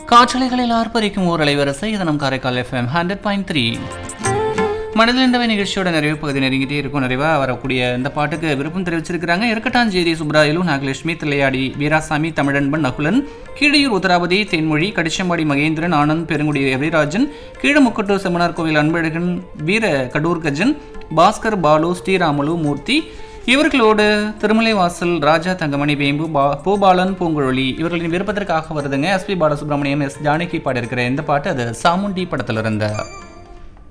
காற்றலைகளில் ஆர்ப்பரிக்கும் ஓர் அலைவரிசை இது நம் Karaikal FM hundred point three மனதில் நிகழ்ச்சியோட நிறைவு பகுதி நெருங்கிட்டே இருக்கும் நிறைவா வரக்கூடிய இந்த பாட்டுக்கு விருப்பம் தெரிவிச்சிருக்கிறாங்க இருக்கட்டாஞ்சேரி சுப்ராயலு நாகலட்சுமி தில்லையாடி வீராசாமி தமிழன்பன் நகுலன் கீழையூர் உத்தராவதி தேன்மொழி கடிச்சம்பாடி மகேந்திரன் ஆனந்த் பெருங்குடி ரவிராஜன் கீழமுக்கட்டு செம்மனார் கோவில் அன்பழகன் வீர கடூர்கஜன் பாஸ்கர் பாலு ஸ்ரீராமுலு மூர்த்தி இவர்களோடு திருமலைவாசல் ராஜா தங்கமணி வேம்பு பா பூபாலன் பூங்குழலி இவர்களின் விருப்பத்திற்காக வருதுங்க எஸ்பி பாலசுப்ரமணியம் எஸ் ஜானகி பாடியிருக்கிற இந்த பாட்டு அது சாமுண்டி படத்திலிருந்த